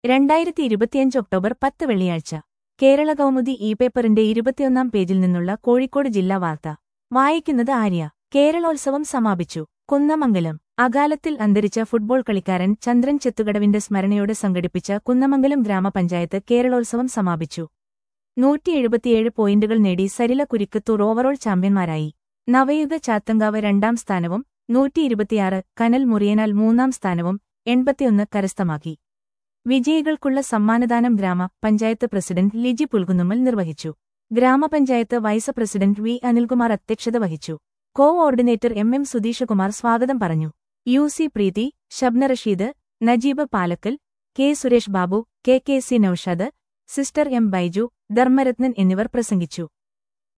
രണ്ടായിരത്തി ഇരുപത്തിയഞ്ച് ഒക്ടോബർ പത്ത് വെള്ളിയാഴ്ച കേരള കൗമുദി ഇ പേപ്പറിന്റെ ഇരുപത്തിയൊന്നാം പേജിൽ നിന്നുള്ള കോഴിക്കോട് ജില്ലാ വാർത്ത വായിക്കുന്നത് ആര്യ കേരളോത്സവം സമാപിച്ചു കുന്നമംഗലം അകാലത്തിൽ അന്തരിച്ച ഫുട്ബോൾ കളിക്കാരൻ ചന്ദ്രൻ ചെത്തുകടവിന്റെ സ്മരണയോടെ സംഘടിപ്പിച്ച കുന്നമംഗലം ഗ്രാമപഞ്ചായത്ത് കേരളോത്സവം സമാപിച്ചു നൂറ്റി എഴുപത്തിയേഴ് പോയിന്റുകൾ നേടി സരില കുരിക്കത്തൂർ ഓവറോൾ ചാമ്പ്യന്മാരായി നവയുഗ ചാത്തങ്കാവ് രണ്ടാം സ്ഥാനവും നൂറ്റി ഇരുപത്തിയാറ് കനൽ മുറിയനാൽ മൂന്നാം സ്ഥാനവും എൺപത്തിയൊന്ന് കരസ്ഥമാക്കി വിജയികൾക്കുള്ള സമ്മാനദാനം ഗ്രാമ പഞ്ചായത്ത് പ്രസിഡന്റ് ലിജി പുൽകുന്നുമ്മൽ നിർവഹിച്ചു ഗ്രാമപഞ്ചായത്ത് വൈസ് പ്രസിഡന്റ് വി അനിൽകുമാർ അധ്യക്ഷത വഹിച്ചു coordinator M M Sudheeshakumar സ്വാഗതം പറഞ്ഞു U C Preethi Shabna Rasheed Najeeb Palakkal K Suresh Babu K K C Noushad sister M Baiju Dharmarathnan എന്നിവർ പ്രസംഗിച്ചു